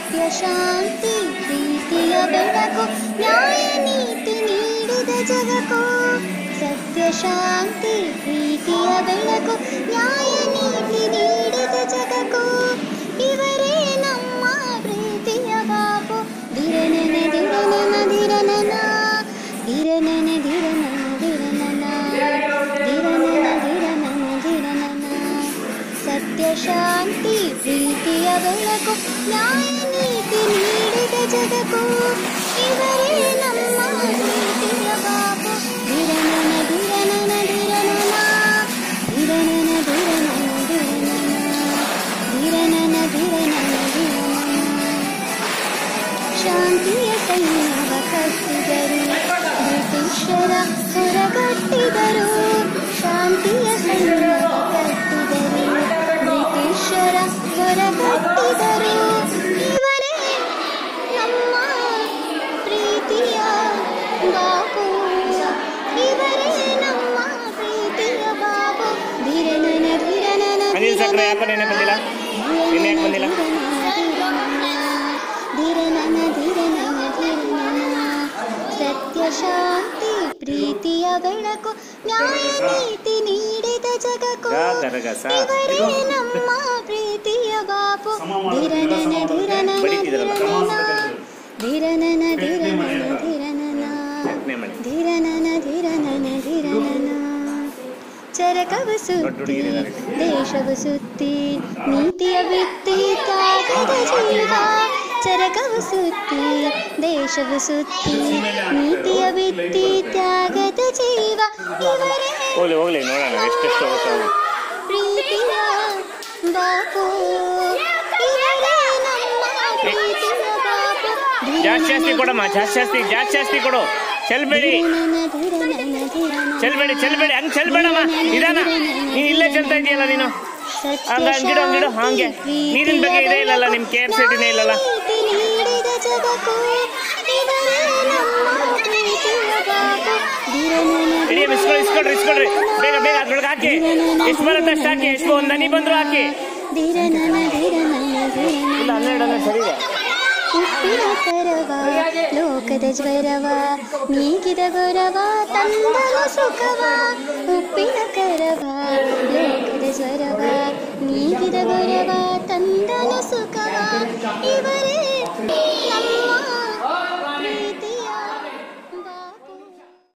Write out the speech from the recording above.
ಸತ್ಯ ಶಾಂತಿ ಪ್ರೀತಿಯ ಬೆಳಕು ನ್ಯಾಯ ನೀತಿ ನೀಡಿದ ಜಗಕ್ಕೂ ಸತ್ಯ ಶಾಂತಿ ಪ್ರೀತಿಯ ಬೆಳಕು ನ್ಯಾಯ ನೀತಿ ನೀಡಿದ ಜಗಕ್ಕೂ ಇವರೇ ನಮ್ಮ ಪ್ರೀತಿಯ ಬಾಬು ಧಿರನನ ಧಿರನನ ಧಿರನನ ಧಿರನನ ಧಿರನನ ಧಿರನನ ಧಿರನನ ಧಿರನನ ಧಿರನನ ಸತ್ಯ ಶಾಂತಿ ಪ್ರೀತಿಯ ಬೆಳಕು ನ್ಯಾಯ ನೀತಿ ನೀಡಿದ ಜಗಕ್ಕೂ ಇವರೇ ನಮ್ಮ ಪ್ರೀತಿಯ ಬಾಬು ಧಿರನನ ಧಿರನನ ಧಿರನನ ಧಿರನನ ಧಿರನನ ಧಿರನನ ಧಿರನನ ಧಿರನನ ಧಿರನನ ಶಾಂತಿಯ ಸೈನ್ಯವ ಕಟ್ಟಿದರು ಬ್ರಿಟಿಷರ ಹೊರಗಟ್ಟಿದರು ಶಾಂತಿಯ ಸೈನ್ಯವ ಕಟ್ಟಿದರು ಬ್ರಿಟಿಷರ ಹೊರಗಟ್ಟಿದರು ಇವರೇ ನಮ್ಮ ಪ್ರೀತಿಯ ಬಾಬು ಇವರೇ ನಮ್ಮ ಪ್ರೀತಿಯ ಬಾಬು ಧಿರನನ ಧಿರನನ ಅನಿಲ್ ಸಕ್ರೆ ಯಾಕೋ ನೆನೆ ಬಂದಿಲ್ಲ ನಿನ್ನೆ ಯಾಕೆ ಬಂದಿಲ್ಲ ಧಿರನನ ಧಿರನನ ಧಿರನನ ಸತ್ಯ ಶಾಂತಿ ಪ್ರೀತಿಯ ಬೆಳಕು ನ್ಯಾಯ ನೀತಿ ನೀಡಿದ ಜಗಕ್ಕೂ ಗರಗಸ ಇವರೇ ನಮ್ಮ ಪ್ರೀತಿಯ ಬಾಪು ಧಿರನನ ಧಿರನನ ಧಿರನನ ಧಿರನನ ಧಿರನನ ಧಿರನನ ಚಟ್ನಿ ಮಾಡಿ ಧಿರನನ ಧಿರನನ ಧಿರನನ ಚರಕವು ಸುತ್ತಿ ದೇಶವು ಸುತ್ತಿ ನೀತಿಯ ಬಿತ್ತಿ ತ್ಯಾಗದ ಜೀವ ಚರಕವು ಸುತ್ತಿ ದೇಶವು ಸುತ್ತಿ ನೀತಿಯ ಬಿತ್ತಿ ತ್ಯಾಗದ ಜೀವ ಇವರೇ ಹೋಗ್ಲಿ ಹೋಗ್ಲಿ ನೋಡೋಣ ಎಷ್ಟೆಷ್ಟು ಹೋಗ್ತಾ ಹೋಗಿ ಪ್ರೀತಿಯ ಬಾಪು ಇವರೇ ನಮ್ಮ ಪ್ರೀತಿಯ ಬಾಪು ಜಾಸ್ತಿ ಜಾಸ್ತಿ ಕೊಡಮ್ಮ ಜಾಸ್ತಿ ಜಾಸ್ತಿ ಜಾಸ್ತಿ ಜಾಸ್ತಿ ಕೊಡು ಚೆಲ್ಬೇಡಿ ಧಿರನನ ಧಿರನನ ಧಿರನನ ಚೆಲ್ಬೇಡಿ ಚೆಲ್ಬೇಡಿ ಹಂಗ್ ಚೆಲ್ಬೇಡಮ್ಮ ನಿಧಾನ ನೀನ್ ಇಲ್ಲೇ ಚೆಲ್ತಾ ಇದೆಯಲ್ಲ ನೀನು ಹಂಗ ಹಂಗಿಡು ಹಂಗಿಡು ಹಾಗೆ ನೀರಿನ ಬಗ್ಗೆ ಇದೇ ಇಲ್ಲಲ್ಲ ನಿಮ್ ಕೆ ಎಫ್ ಸಿಟಿನೇ ಇಲ್ಲಲ್ಲ ನೀಡಿದ ಜಗಕ್ಕೂ ಇವರೇ ನಮ್ಮ ಪ್ರೀತಿಯ ಬಾಬು ಧಿರನನ ಇಡೀ ಇಸ್ಕೊಳ್ರಿ ಇಸ್ಕೊಳ್ರಿ ಇಸ್ಕೊಳ್ರಿ ಬೇಗ ಬೇಗ ಅದ್ರೊಳಗೆ ಹಾಕಿ ಎಷ್ಟು ಬರುತ್ತೆ ಅಷ್ಟು ಹಾಕಿ ಎಷ್ಟು ಒಂದ್ ಹನಿ ಬಂದ್ರು ಹಾಕಿ ಧಿರನನ ಧಿರನನ ಧಿರನನ ಇಲ್ಲ ಹನ್ನೆರಡು ಹನ್ನೆರಡು ಸರಿ ಇದೆ ಉಪ್ಪಿನ ಕರವ ಲೋಕದ ಜ್ವರವ ನೀಗಿದ ಗೊರವ ತಂದನು ಸುಖವ ಉಪ್ಪಿನ ಕರವ ಲೋಕದ ಜ್ವರವ ನೀಗಿದ ಗೊರವ ತಂದನು ಸುಖವ ಇವರೇ